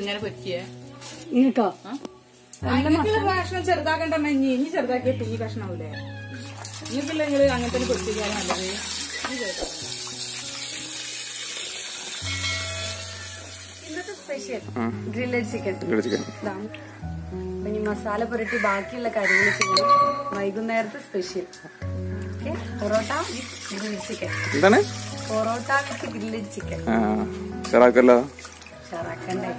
ഇങ്ങനെ പൊരിക്കേ നിങ്ങൾക്കോ അങ്ങനത്തെ കഷ്ണം ചെറുതാക്കണ്ട ഇനി ഇനി ചെറുതാക്കിയിട്ട് ഈ കഷ്ണാവൂലേ നിങ്ങൾക്കില്ല നിങ്ങൾ അങ്ങനെ തന്നെ പൊരിച്ചാലും നല്ലത് ഇനി ചെറുതാക്കണ്ട. ഇന്നത്തെ സ്പെഷ്യൽ ഗ്രില്ലഡ് ചിക്കൻ ചിക്കൻ ഇതാണ് ഇനി മസാല പുരട്ടി ബാക്കിയുള്ള കാര്യങ്ങൾ ചെയ്യണം വൈകുന്നേരത്തെ special okay porotta with grilled chicken എന്താണ് പൊറോട്ട വിത്ത് ഗ്രില്ലഡ് ചിക്കൻ ആ ചെറാക്കല്ലോ ഷറാക്കണ്ടേ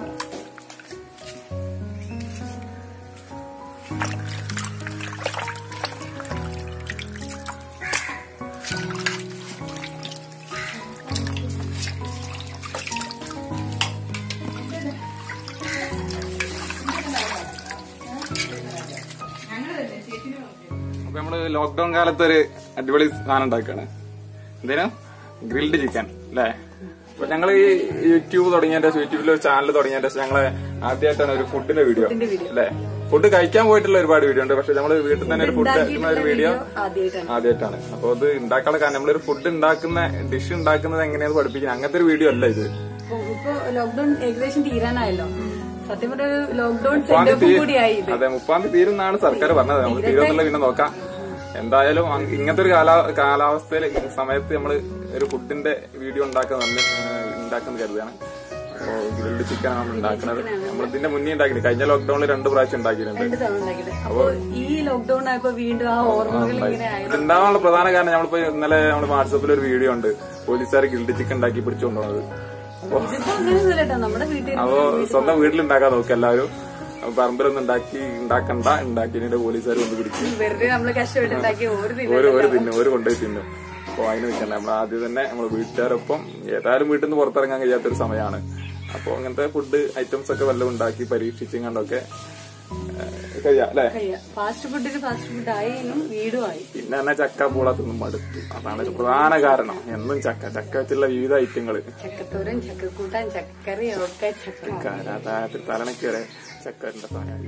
അപ്പൊ നമ്മള് ലോക്ക്ഡൌൺ കാലത്ത് ഒരു അടിപൊളി സാധനം ഉണ്ടാക്കാണ് എന്തേനും ഗ്രിൽഡ് ചിക്കൻ അല്ലേ അപ്പൊ ഞങ്ങൾ ഈ യൂട്യൂബ് തുടങ്ങിയതിന്റെ ശേഷം യൂട്യൂബിൽ ഒരു ചാനൽ തുടങ്ങിയതിന്റെ ശേഷം ഞങ്ങള് ആദ്യമായിട്ടാണ് ഒരു ഫുഡിന്റെ വീഡിയോ അല്ലേ ഫുഡ് കഴിക്കാൻ പോയിട്ടുള്ള ഒരുപാട് വീഡിയോ ഉണ്ട് പക്ഷെ നമ്മള് വീട്ടിൽ തന്നെ ഒരു ഫുഡ് കഴിക്കുന്ന ഒരു വീഡിയോ ആദ്യമായിട്ടാണ് ആദ്യമായിട്ടാണ് അപ്പൊ അത് ഉണ്ടാക്കാനുള്ള കാരണം നമ്മളൊരു ഫുഡ് ഉണ്ടാക്കുന്ന ഡിഷ് ഉണ്ടാക്കുന്നത് എങ്ങനെയാന്ന് പഠിപ്പിക്കുന്നത് അങ്ങനത്തെ ഒരു വീഡിയോ അല്ല ഇത് ഇപ്പൊ ഇപ്പൊ ലോക്ക്ഡൌൺ ഏകദേശം തീരാനായല്ലോ സത്യം പറഞ്ഞ ഒരു ലോക്ക്ഡൌൺ മുപ്പാം സെന്റോഫും തീയതി കൂടിയായി ഇത് അതെ മുപ്പാം തീയതി തീരുന്നാണ് സർക്കാർ പറഞ്ഞത് നമുക്ക് തീരുന്നില്ല പിന്നെ നോക്കാം എന്തായാലും അങ് ഇങ്ങനത്തെ ഒരു കാലാ കാലാവസ്ഥയിൽ സമയത്ത് നമ്മൾ ഒരു ഫുഡിന്റെ വീഡിയോ ഉണ്ടാക്കുന്ന നല്ല ഉണ്ടാക്കുന്നത് കരുതാണ് അപ്പോ ഗ്രിൽഡ് ചിക്കൻ ആണ് നമ്മൾ ഉണ്ടാക്കുന്നത് നമ്മൾ ഇതിന്റെ മുന്നേ ഉണ്ടാക്കിയിട്ടുണ്ട് കഴിഞ്ഞ ലോക്ക്ഡൌണിൽ രണ്ട് പ്രാവശ്യം ഉണ്ടാക്കിയിട്ടുണ്ട് രണ്ട് തവണ ഉണ്ടാക്കിയത് അപ്പൊ ഈ ലോക്ക്ഡൌൺ ആയപ്പോ വീണ്ടും ആ ഓർമ്മകൾ ഇങ്ങനെ ആയത് ഇതുണ്ടാവാനുള്ള പ്രധാന കാരണം നമ്മളിപ്പോ ഇന്നലെ നമ്മുടെ വാട്സപ്പിൽ ഒരു വീഡിയോ ഉണ്ട് പോലീസുകാർ ഗ്രിൽഡ് ചിക്കൻ ഉണ്ടാക്കി പിടിച്ചുകൊണ്ടുപോകുന്നത് അപ്പൊ ഇതിപ്പോ അങ്ങനെയൊന്നുമില്ല കേട്ടോ നമ്മുടെ വീട്ടിൽ അപ്പോ സ്വന്തം വീട്ടിലുണ്ടാക്കാൻ നോക്കുക എല്ലാവരും അപ്പൊ പറമ്പിലൊന്നും ഉണ്ടാക്കി ഉണ്ടാക്കണ്ട ഉണ്ടാക്കിയതിന്റെ പോലീസുകാർ കൊണ്ട് പിടിച്ച് വെറുതെ നമ്മള് കഷ്ടപ്പെട്ടുണ്ടാക്കി ഒരു ദിനം ഒരു ഒരു തിന്നും ഒരു കൊണ്ടുപോയി തിന്നും അപ്പൊ അതിന് നിൽക്കണ്ട നമ്മൾ ആദ്യം തന്നെ നമ്മൾ വീട്ടുകാരൊപ്പം ഏതായാലും വീട്ടിൽ നിന്ന് പുറത്തിറങ്ങാൻ കഴിയാത്തൊരു സമയമാണ് അപ്പൊ അങ്ങനത്തെ ഫുഡ് ഐറ്റംസ് ഒക്കെ വല്ലതും ഉണ്ടാക്കി പരീക്ഷിച്ചും കണ്ടൊക്കെ ഏഹ്, കഴിയാം അല്ലെ ഫാസ്റ്റ് ഫുഡിന് ഫാസ്റ്റ് ഫുഡ് ആയിരുന്നു വീടും ആയി പിന്നെ തന്നെ ചക്ക പൂള തിന്നും മടുത്തു അതാണ് ഒരു പ്രധാന കാരണം എന്നും ചക്ക ചക്ക വെച്ചുള്ള വിവിധ ഐറ്റങ്ങള് ചക്കത്തോരൻ ചക്കക്കൂട്ടാൻ ചക്കറി ഒക്കെ ചക്ക തലണക്ക് വരെ ചക്ക ഉണ്ട് സാധനം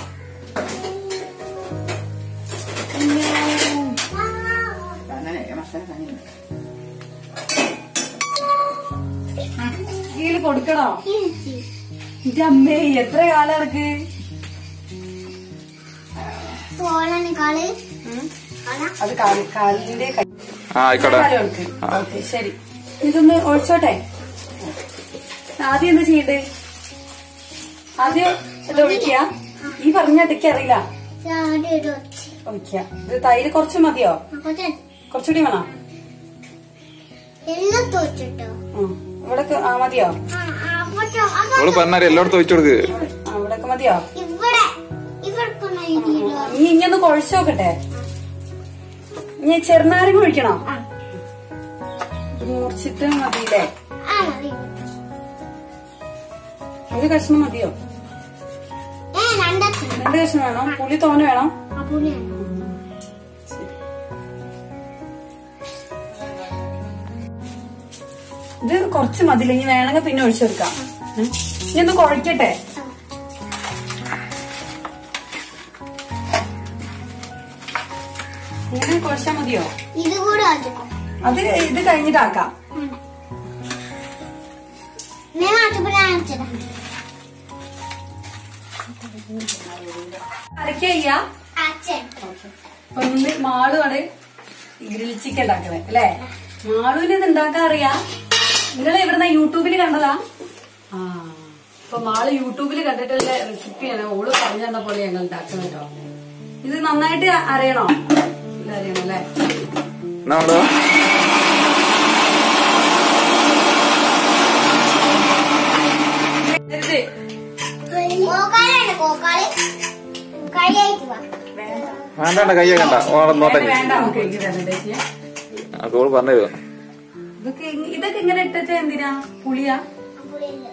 അങ്ങനെ മസാല തന്നെ ഇതില് കൊടുക്കണോ ഇന്റെ അമ്മേ എത്ര കാലം ഇറക്ക് പോളാണ് അത് കാല്- കാലിന്റെ കൈ- ആ ആയിക്കോട്ടെ കാല് കൊടുക്ക് ഓക്കെ ശരി ഇതൊന്ന് ഒഴിച്ചോട്ടെ ആദ്യം എന്താ ചെയ്യണ്ടേ ആദ്യം ഇത് ഒഴിക്കുക ഈ പറഞ്ഞ ഇടയ്ക്ക് അറിയില്ല ചാടി ഒരു ഒച്ച ഒഴിക്കുക ഇത് തൈര് കുറച്ച് മതിയോ അപ്പൊ ചെ- കുറച്ചുകൂടി വേണോ എല്ലാം തോച്ചിട്ടോ ഉം. ഇവിടൊക്കെ ആ മതിയോ ആ, അപ്പൊ ചെ- അപ്പൊ നമ്മള് പറഞ്ഞാൽ എല്ലായിടത്തും ഒഴിച്ചു കൊടുക്ക് ആ ഇവിടൊക്കെ മതിയോ ഇവിടെ ഇവർക്കൊന്നും ഇതിലോ ഇനി ഇങ്ങനെ കുഴച്ചു നോക്കട്ടെ ഇനി ചെറുനാരങ്ങ ഒഴിക്കണോ ഇത് മുറിച്ചിട്ട് മതിയില്ലേ ആ മതി ഒരു കഷ്ണം മതിയോ ഏ രണ്ടത്തിന് രണ്ട് കഷ്ണം വേണോ പുളി തോന വേണോ ആ പുളിയാണ് ഇത് കുറച്ച് മതിയില്ല ഇനി വേണമെങ്കിൽ പിന്നെ ഒഴിച്ചെടുക്കാം ഉം. ഇനി ഒന്ന് കുഴക്കട്ടെ ഇങ്ങനെ കുഴച്ചാ മതിയോ ഇത് കൂടെ വെച്ചോ അത് ഇത് കഴിഞ്ഞിട്ടാക്കാം ഞാൻ മാറ്റപ്പുറം കാണിച്ചതാ അരയ്ക്കുക അച്ഛൻ ഒന്ന് മാളുമാണ് ഗ്രിൽ ചിക്കൻ ഉണ്ടാക്കണേ അല്ലേ മാളുവിന് ഇത് ഉണ്ടാക്കാൻ അറിയാ നിങ്ങൾ ഇവിടുന്ന് യൂട്യൂബിൽ കണ്ടതാ ആ ഇപ്പൊ മാള് യൂട്യൂബിൽ കണ്ടിട്ടുള്ള റെസിപ്പിയാണ് ഓള് പറഞ്ഞു തന്ന പോലെ ഞങ്ങൾ ഉണ്ടാക്കുന്നത് കേട്ടോ ഇത് നന്നായിട്ട് അറിയണോ ഇല്ല അറിയണം അല്ലേ നമ്മള് ഇത് കോക്കാലാണ് കോക്കാളി കഴിയായിട്ട് വാ വേണ്ട വേണ്ട കയ്യെ കണ്ട ഓളന്നോട്ടെ വേണ്ട, വേണ്ട നമുക്ക് എനിക്ക് തരണ്ടേ ചേച്ചിയെ? അതോട് പറഞ്ഞത് ഇതൊക്കെ ഇങ്ങ- ഇതൊക്കെ ഇങ്ങനെ ഇട്ടിട്ട് എന്തിനാ പുളിയാ പുളിയില്ല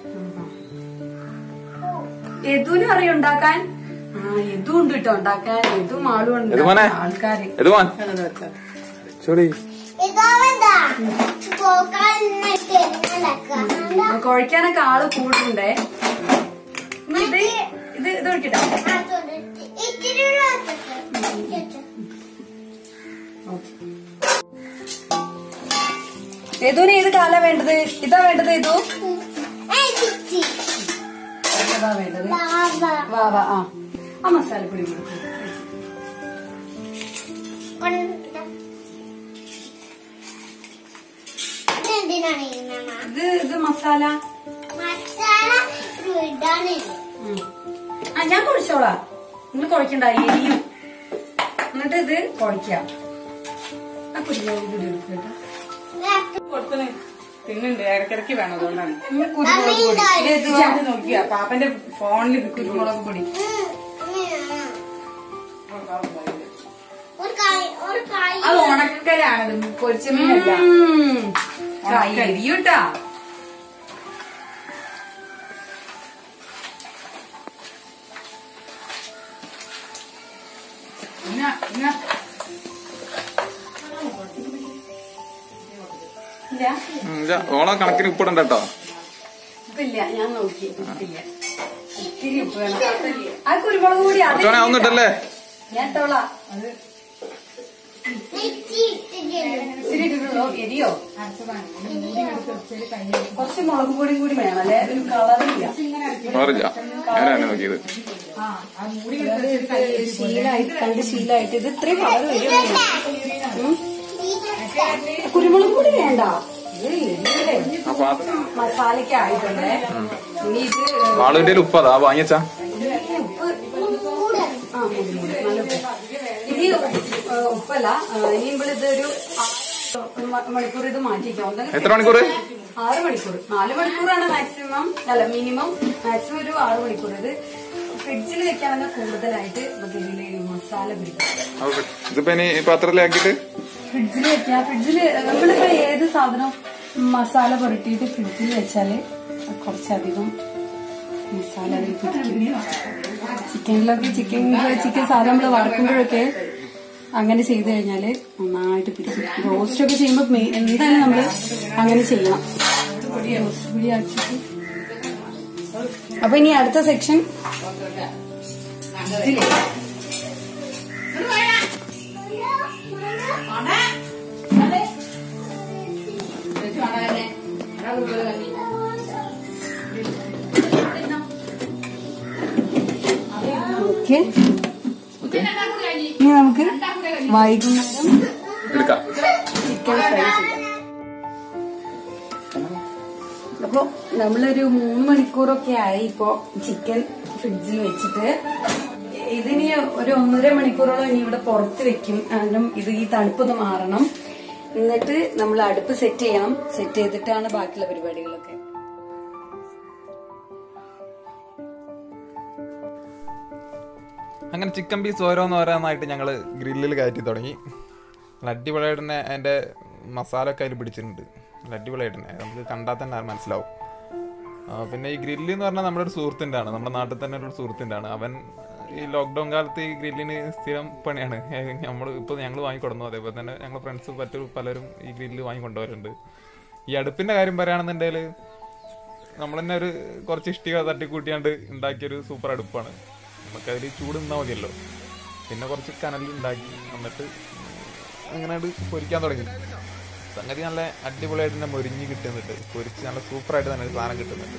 യദുവിനും അറിയാം ഉണ്ടാക്കാൻ ആ യദു ഉണ്ട് കേട്ടോ ഉണ്ടാക്കാൻ യദു മാളും ഉണ്ട് യദു മോനെ. ആൾക്കാര് ഇത് മോൻ ചോടി ഇതാവെന്താ കോക്കാളിന്നിട്ട് എങ്ങനെ കുഴക്കാനൊക്കെ ആള് കൂടുണ്ടേ ഇനി ഇത് ഇത് ഇത് ഒഴിക്കട്ടെ ഇത്തിരി യദുവിന് ഏത് കാലാ വേണ്ടത് ഇതാ വേണ്ടത് യദു ഏതാ വേണ്ടത് ബാബ വാ വാ ആ ആ മസാലപ്പൊടി കൊടുക്കും കൊണ്ട് ഇതെന്തിനാണ് ഇങ്ങനെ ഇത് ഇത് മസാല മസാല ഇടാണ് ഉം. ആ ഞാൻ കുഴിച്ചോളാം നിങ്ങൾ കുഴക്കണ്ട എരിയും എന്നിട്ട് ഇത് കുഴക്കാം ആ കുരുമുളക് പൊടി എടുക്കും കേട്ടോ കൊടുത്തന് തിന്നുണ്ട് ഇടയ്ക്കിടയ്ക്ക് വേണം അതുകൊണ്ടാണ് ഉം, കുരുമുളക് പൊടി ഇത് ഇത് വാ. ഇത് നോക്കിയാ പാപ്പന്റെ ഫോണിൽ ഇത് കുരുമുളക് പൊടി ഒരു കായ് ഒരു കായ് അത് ഉണക്കലാണത് പൊരിച്ച മീനല്ല ഉം. ഉണക്കൽ. എരിയൂട്ടാ ഇന്ന ഇന്ന ഇല്ല ഉം, ഇതാ, ഓളം കണക്കിന് ഉപ്പിടണ്ട കേട്ടോ ഉപ്പില്ല ഞാൻ നോക്കി ഉപ്പില്ല ഇത്തിരി ഉപ്പ് വേണം ആ കുരുമുളക് പൊടി അത് മറ്റോനെ അതൊന്നും ഇട്ടല്ലേ ഞാൻ ഇട്ടോളാം അത് നെറ്റി ഇട്ടിട്ടുണ്ട് ഇത്തിരി ഇട്ടിട്ടുള്ളൂ എരിയോ കുറച്ച് മുളക് പൊടിയും കൂടി വേണം അല്ലെ ഒരു കളറില്ല മാറില്ല ഞാനാണ് നോക്കിയത് ശീലായിട്ട് കണ്ട് ശീലായിട്ട് ഇത് ഇത്രയും കളർ വരുമോ ഉം. ഇതൊക്കെ കുരുമുളക് പൊടി വേണ്ട ഇത് എരിയല്ലേ ആ പാത്രം മസാലയ്ക്ക് ആയിട്ടുണ്ട് ഇനി ഇത് വാളുവിന്റെ ഉപ്പ് അതാ വാങ്ങിച്ചാ ഉപ്പ് ആ മതി, മതി. നല്ല ഉപ്പ് ഇനി ഏ, ഉപ്പല്ല ഏ, ഇനി ഇവിടെ ഇതൊരു ആറ് ഒരു മ- മണിക്കൂർ ഇത് മാറ്റിക്കാം ഒന്നെങ്കിൽ എത്ര മണിക്കൂർ ആറ് മണിക്കൂർ നാല് മണിക്കൂറാണ് മാക്സിമം അല്ല മിനിമം മാക്സിമം ഒരു ആറ് മണിക്കൂർ ഇത് ഫ്രിഡ്ജിൽ വെക്കാണെങ്കിൽ കൂടുതലായിട്ട് ഇതിലെ മസാല പിടിക്കും ഇതിപ്പോ ഇനി ഈ പാത്രത്തിലാക്കിയിട്ട് ഫ്രിഡ്ജിൽ വെക്കാം ഫ്രിഡ്ജിൽ നമ്മളിപ്പോ ഏത് സാധനം മസാല പുരട്ടിയിട്ട് ഫ്രിഡ്ജിൽ വെച്ചാല് കുറച്ചധികം മസാല അതിൽ പിടിക്കും ചിക്കനിലൊക്കെ ചിക്കൻ ചിക്കൻ സാധനം നമ്മൾ വറക്കുമ്പോഴൊക്കെ അങ്ങനെ ചെയ്തു കഴിഞ്ഞാല് നന്നായിട്ട് പിടിക്കും റോസ്റ്റ് ഒക്കെ ചെയ്യുമ്പോൾ മെ- എന്തായാലും നമ്മള് അങ്ങനെ ചെയ്യണം റോസ്റ്റ് പൊടി ആക്കിയിട്ട് അപ്പൊ ഇനി അടുത്ത സെക്ഷൻ ഓക്കെ ഇനി നമുക്ക് വൈകുന്നേരം എടുക്കാം ചിക്കൻ ഫ്രൈ ചെയ്യാം അപ്പൊ നമ്മളൊരു മൂന്ന് മണിക്കൂറൊക്കെ ആയി ഇപ്പൊ ചിക്കൻ ഫ്രിഡ്ജിൽ വെച്ചിട്ട് ഇതിനി ഒരു ഒന്നര മണിക്കൂറോളം ഇനി ഇവിടെ പുറത്ത് വെക്കും കാരണം ഇത് ഈ തണുപ്പൊന്ന് മാറണം എന്നിട്ട് നമ്മൾ അടുപ്പ് സെറ്റ് ചെയ്യണം സെറ്റ് ചെയ്തിട്ടാണ് ബാക്കിയുള്ള പരിപാടികളൊക്കെ അങ്ങനെ ചിക്കൻ പീസ് ഓരോന്ന് ഓരോന്നായിട്ട് ഞങ്ങൾ ഗ്രില്ലിൽ കയറ്റി തുടങ്ങി നല്ല അടിപൊളിയായിട്ട് തന്നെ അതിൻ്റെ മസാല ഒക്കെ അതിൽ പിടിച്ചിട്ടുണ്ട് നല്ല അടിപൊളിയായിട്ട് തന്നെ നമുക്ക് കണ്ടാൽ തന്നെ അത് മനസ്സിലാവും ആ, പിന്നെ ഈ ഗ്രില്ല് എന്ന് പറഞ്ഞാൽ നമ്മുടെ ഒരു സുഹൃത്തിൻ്റെ ആണ് നമ്മുടെ നാട്ടിൽ തന്നെ ഒരു സുഹൃത്തിൻ്റെ ആണ് അവൻ ഈ ലോക്ക്ഡൗൺ കാലത്ത് ഈ ഗ്രില്ലിന് സ്ഥിരം പണിയാണ് നമ്മൾ ഇപ്പോൾ ഞങ്ങൾ വാങ്ങിക്കൊടുന്നു അതേപോലെ തന്നെ ഞങ്ങൾ ഫ്രണ്ട്സ് മറ്റു പലരും ഈ ഗ്രില്ല് വാങ്ങിക്കൊണ്ടുവരുന്നുണ്ട് ഈ അടുപ്പിൻ്റെ കാര്യം പറയുകയാണെന്നുണ്ടെങ്കിൽ നമ്മൾ തന്നെ ഒരു കുറച്ച് ഇഷ്ടിക തട്ടിക്കൂട്ടിയാണ്ട് ഉണ്ടാക്കിയൊരു സൂപ്പർ അടുപ്പാണ് നമുക്കതിൽ ചൂട് നിന്നാൽ മതിയല്ലോ പിന്നെ കുറച്ച് കനൽ ഉണ്ടാക്കി എന്നിട്ട് അങ്ങനെ അത് പൊരിക്കാൻ തുടങ്ങി സംഗതി നല്ല അടിപൊളിയായിട്ട് തന്നെ മൊരിഞ്ഞ് കിട്ടുന്നുണ്ട് പൊരിച്ച് നല്ല സൂപ്പറായിട്ട് തന്നെ ഒരു സാധനം കിട്ടുന്നുണ്ട്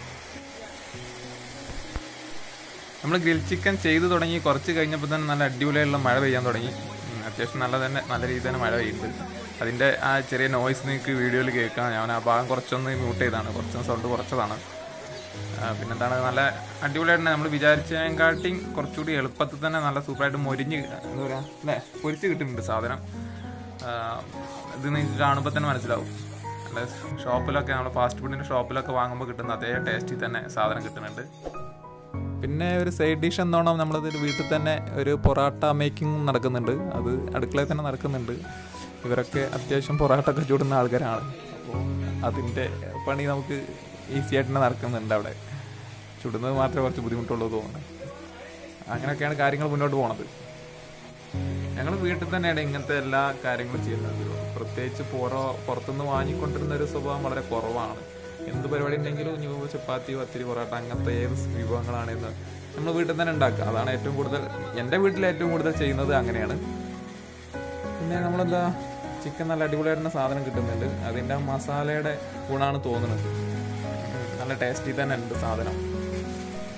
നമ്മൾ ഗ്രിൽ ചിക്കൻ ചെയ്തു തുടങ്ങി കുറച്ച് കഴിഞ്ഞപ്പോൾ തന്നെ നല്ല അടിപൊളിയായിട്ടുള്ള മഴ പെയ്യാൻ തുടങ്ങി ഉം, അത്യാവശ്യം നല്ല തന്നെ നല്ല രീതിയിൽ തന്നെ മഴ പെയ്യുന്നുണ്ട് അതിൻ്റെ ആ ചെറിയ നോയ്സ് നിങ്ങൾക്ക് വീഡിയോയിൽ കേൾക്കാം ഞാൻ ആ ഭാഗം കുറച്ചൊന്ന് മ്യൂട്ട് ചെയ്താണ് കുറച്ചൊന്ന് സൗണ്ട് കുറച്ചതാണ് ആ, പിന്നെന്താണ് നല്ല അടിപൊളിയായിട്ട് നമ്മൾ വിചാരിച്ചതിനെക്കാട്ടിയും കുറച്ചുകൂടി എളുപ്പത്തിൽ തന്നെ നല്ല സൂപ്പറായിട്ട് മൊരിഞ്ഞ് എന്താ പറയുക അല്ലേ പൊരിച്ച് കിട്ടുന്നുണ്ട് സാധനം ആ, ഇത് നിങ്ങൾക്ക് കാണുമ്പോൾ തന്നെ മനസ്സിലാവും അല്ല ഷോപ്പിലൊക്കെ നമ്മൾ ഫാസ്റ്റ് ഫുഡിൻ്റെ ഷോപ്പിലൊക്കെ വാങ്ങുമ്പോൾ കിട്ടുന്ന അതേ ടേസ്റ്റിൽ തന്നെ സാധനം കിട്ടുന്നുണ്ട് പിന്നെ ഒരു സൈഡ് ഡിഷ് എന്നോണം നമ്മളത് വീട്ടിൽ തന്നെ ഒരു പൊറാട്ട മേക്കിംഗ് നടക്കുന്നുണ്ട് അത് അടുക്കളയിൽ തന്നെ നടക്കുന്നുണ്ട് ഇവരൊക്കെ അത്യാവശ്യം പൊറാട്ട ഒക്കെ ചൂടുന്ന ആൾക്കാരാണ് അപ്പോൾ അതിൻ്റെ പണി നമുക്ക് ഈസി ആയിട്ട് തന്നെ നടക്കുന്നുണ്ട് അവിടെ ചുടുന്നത് മാത്രമേ കുറച്ച് ബുദ്ധിമുട്ടുള്ളൂ തോന്നുന്നു അങ്ങനെയൊക്കെയാണ് കാര്യങ്ങൾ മുന്നോട്ട് പോണത് ഞങ്ങൾ വീട്ടിൽ തന്നെയാണ് ഇങ്ങനത്തെ എല്ലാ കാര്യങ്ങളും ചെയ്യുന്നത് പ്രത്യേകിച്ച് പുറോ പുറത്തുനിന്ന് വാങ്ങിക്കൊണ്ടിരുന്ന ഒരു സ്വഭാവം വളരെ കുറവാണ് എന്ത് പരിപാടി ഉണ്ടെങ്കിലും ന്യൂ ചപ്പാത്തി പത്തിരി പൊറോട്ട അങ്ങനത്തെ ഏത് വിഭവങ്ങളാണെന്ന് നമ്മൾ വീട്ടിൽ തന്നെ ഉണ്ടാക്കുക അതാണ് ഏറ്റവും കൂടുതൽ എൻ്റെ വീട്ടിൽ ഏറ്റവും കൂടുതൽ ചെയ്യുന്നത് അങ്ങനെയാണ് പിന്നെ നമ്മളെന്താ ചിക്കൻ നല്ല അടിപൊളിയായിട്ടുള്ള സാധനം കിട്ടുന്നുണ്ട് അതിൻ്റെ ആ മസാലയുടെ ഗുണമാണ് തോന്നുന്നത് ഉം, നല്ല ടേസ്റ്റി തന്നെ ഉണ്ട് സാധനം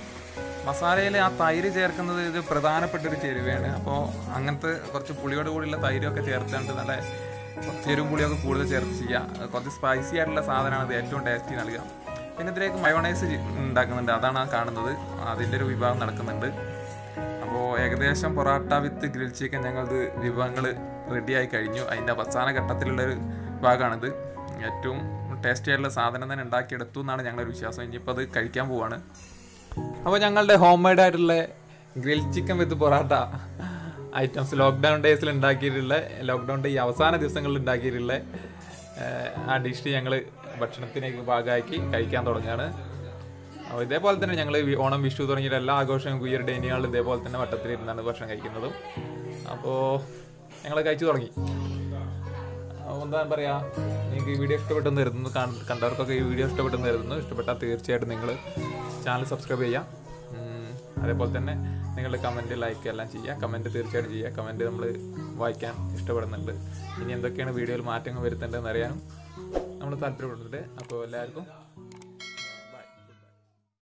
മസാലയിൽ ആ തൈര് ചേർക്കുന്നത് ഇത് പ്രധാനപ്പെട്ട ഒരു ചേരുവയാണ് അപ്പോൾ അങ്ങനത്തെ കുറച്ച് പുളിയോട് കൂടിയുള്ള തൈരൊക്കെ ചേർത്തുകൊണ്ട് നല്ല കുറച്ച് എരിവും പുളിയൊക്കെ കൂടുതൽ ചേർത്ത് ചെയ്യുക കുറച്ച് സ്പൈസി ആയിട്ടുള്ള സാധനമാണ് ഇത് ഏറ്റവും ടേസ്റ്റി നൽകുക പിന്നെ ഇതിലേക്ക് മയോണൈസ് ഉണ്ടാക്കുന്നുണ്ട് അതാണ് ആ കാണുന്നത് അതിൻ്റെ ഒരു വിഭാഗം നടക്കുന്നുണ്ട് അപ്പോൾ ഏകദേശം പൊറാട്ട വിത്ത് ഗ്രിൽ ചിക്കൻ ഞങ്ങളത് വിഭവങ്ങൾ റെഡിയായി കഴിഞ്ഞു അതിൻ്റെ അവസാന ഘട്ടത്തിലുള്ളൊരു ഭാഗമാണിത് ഏറ്റവും ടേസ്റ്റി ആയിട്ടുള്ള സാധനം തന്നെ ഉണ്ടാക്കിയെടുത്തു എന്നാണ് ഞങ്ങളുടെ ഒരു വിശ്വാസം ഇനിയിപ്പോൾ അത് കഴിക്കാൻ പോവാണ് അപ്പോൾ ഞങ്ങളുടെ ഹോം മെയ്ഡ് ആയിട്ടുള്ള grill chicken with porotta items lockdown ഡേയ്സിൽ ഉണ്ടാക്കിയിട്ടുള്ള ലോക്ക്ഡൗൺ ഡേ ഈ അവസാന ദിവസങ്ങളിൽ ഉണ്ടാക്കിയിട്ടുള്ള ഏഹ്, ആ ഡിഷ് ഞങ്ങൾ ഭക്ഷണത്തിനേക്ക് ഭാഗമാക്കി കഴിക്കാൻ തുടങ്ങുകയാണ് അപ്പോൾ ഇതേപോലെ തന്നെ ഞങ്ങൾ ഓണം വിഷു തുടങ്ങിയ എല്ലാ ആഘോഷവും കുയ്യർ ഡേനികളിൽ ഇതേപോലെ തന്നെ വട്ടത്തിലിരുന്നാണ് ഭക്ഷണം കഴിക്കുന്നതും അപ്പോൾ ഞങ്ങൾ കഴിച്ചു തുടങ്ങി അപ്പോൾ എന്താ പറയാ നിങ്ങൾക്ക് ഈ വീഡിയോ ഇഷ്ടപ്പെട്ടെന്ന് കരുതുന്നു കാണ്- കണ്ടവർക്കൊക്കെ ഈ വീഡിയോ ഇഷ്ടപ്പെട്ടെന്ന് കരുതുന്നു ഇഷ്ടപ്പെട്ടാൽ തീർച്ചയായിട്ടും നിങ്ങൾ ചാനൽ സബ്സ്ക്രൈബ് ചെയ്യാം ഉം, അതേപോലെ തന്നെ നിങ്ങളുടെ കമൻറ്റ് ലൈക്ക് എല്ലാം ചെയ്യുക കമൻറ്റ് തീർച്ചയായിട്ടും ചെയ്യുക കമൻറ്റ് നമ്മൾ വായിക്കാൻ ഇഷ്ടപ്പെടുന്നുണ്ട് ഇനി എന്തൊക്കെയാണ് വീഡിയോയിൽ മാറ്റങ്ങൾ വരുത്തേണ്ടതെന്ന് അറിയാനും നമ്മൾ താല്പര്യപ്പെടുന്നുണ്ട് അപ്പോൾ എല്ലാവർക്കും